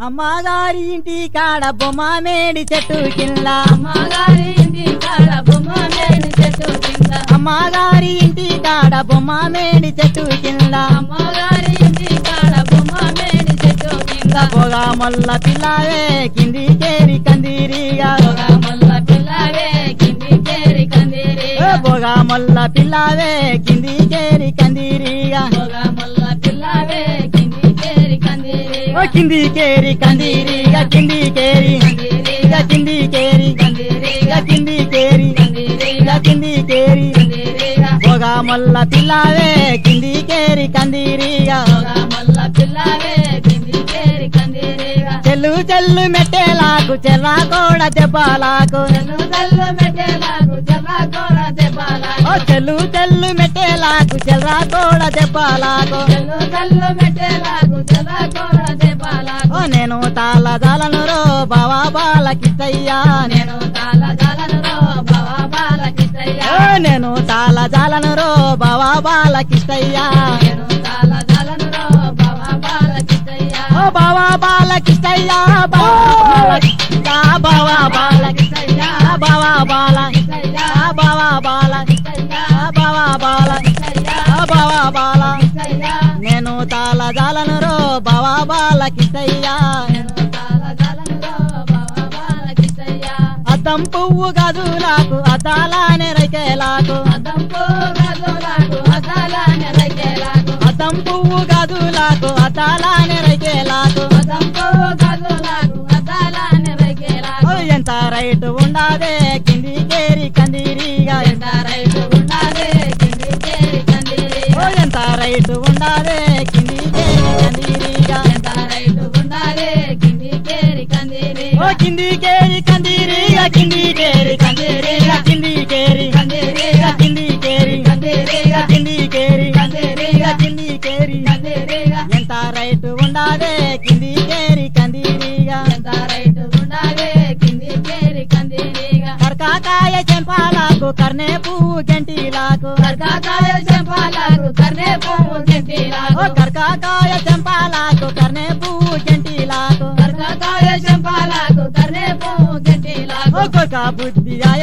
అమ్మగారి ఇంటి కాడ బొమ్మ మేడి చెట్టు కింద అమ్మగారి ఇంటి కాడ బొమ్మ మేడి చెట్టు కింద అమ్మగారి ఇంటి కాడ బొమ్మ మేడి చెట్టు కింద అమ్మగారి ఇంటి కాడ బొమ్మ మేడి చెట్టు కింద పొగా మొల్ల పిల్లవే కింది కేరి కందిరిగా పొగ ముల్ల పిల్లవే కింది చేరి కందిరి పొగా మొల్ల పిల్లవే కింది కేరి కందిరిగా పొగ ముల్ల పిల్లవే కింది చేరి కందిరి ఓ కింది కేరి కందిరిగా కింది కేరి ఇక కింది కేరి ఇక కింది కేరి ఇక కింది కేరి పొగా మొల్ల పిల్లవే కింది కేరి కందిరిగా చెల్లు చెల్లు మెట్టేలాకు చెర్రా కూడా దెబ్బలాకు ఓ చెల్లు చెల్లు మెట్టేలాకు చెర్రా కూడా దెబ్బలాకు ఓ నేను తాళ జాలను రో బావా బాలకిస్తయ్యా నేను ఓ నేను తాళ జాలను రో బావా బాలకిస్తయ్యా ఓ బావా బాలకిస్తయ్యా బావా బాలకిస్తయ్యా బావా బాలకిస్తయ్యా బావా బాలకిస్తయ్యా బావా బాలకిస్తయ్యా బావా బాలకిస్తయ్యా బావా బాల నేను తాళ జాలను రో బావా బాలకిస్తయ్యా అద్దం పువ్వు గదులకు అద్దాలానే రైకేలాకు అద్దం పువ్వు గదులకు అద్దాలానే రైకేలాకు ఓ ఎంత రైట్ ఉండాదే కింది కేరి కందిరిగా ఎంత ఓ ఎంత రైట్ ఉండాదే కింది కేరి కందిరిగా ఓ కింది కేరి కందిరిగా కింది కేరి కందిరిగా కింది కేరి కందిరిగా కింది కేరి కందిరిగా కింది కేరి కందిరిగా కింది కేరి ఎంత రైట్ ఉండాదే కింది కేరి కందిరిగా కర్కాకాయ చెంపాలకు కర్నే పువ్వు గంటిలాకు కర్కాకాయ చెంపాలకు కర్నే పువ్వు ఓ గంటిలాకు కర్కాకాయ చెంపాలకు కర్నే పువ్వు గంటిలాకు కర్కాకాయ చెంపాలకు కర్నే పువ్వు గంటిలాకు ఒక్కొక్క బుద్ధి ఆయ